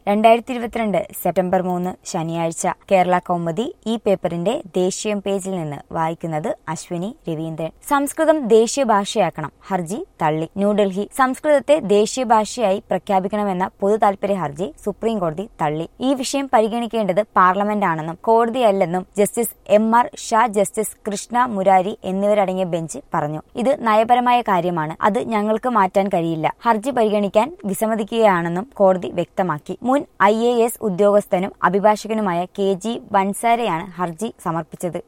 രണ്ടായിരത്തി ഇരുപത്തിരണ്ട് സെപ്റ്റംബർ മൂന്ന് ശനിയാഴ്ച കേരള കൗമുദി ഈ പേപ്പറിന്റെ ദേശീയം പേജിൽ നിന്ന് വായിക്കുന്നത് അശ്വിനി രവീന്ദ്രൻ സംസ്കൃതം ദേശീയ ഭാഷയാക്കണം ഹർജി തള്ളി ന്യൂഡൽഹി സംസ്കൃതത്തെ ദേശീയ ഭാഷയായി പ്രഖ്യാപിക്കണമെന്ന പൊതു താൽപര്യ ഹർജി സുപ്രീം കോടതി തള്ളി ഈ വിഷയം പരിഗണിക്കേണ്ടത് പാർലമെന്റാണെന്നും കോടതിയല്ലെന്നും justice M R Shah justice Krishna Murari എന്നിവരടങ്ങിയ ബെഞ്ച് പറഞ്ഞു ഇത് നയപരമായ കാര്യമാണ് അത് ഞങ്ങൾക്ക് മാറ്റാൻ കഴിയില്ല ഹർജി പരിഗണിക്കാൻ വിസമ്മതിക്കുകയാണെന്നും കോടതി വ്യക്തമാക്കി മുൻ ഐ എ എസ് ഉദ്യോഗസ്ഥനും അഭിഭാഷകനുമായ കെ ജി ബൻസാരെയാണ് ഹർജി സമർപ്പിച്ചത്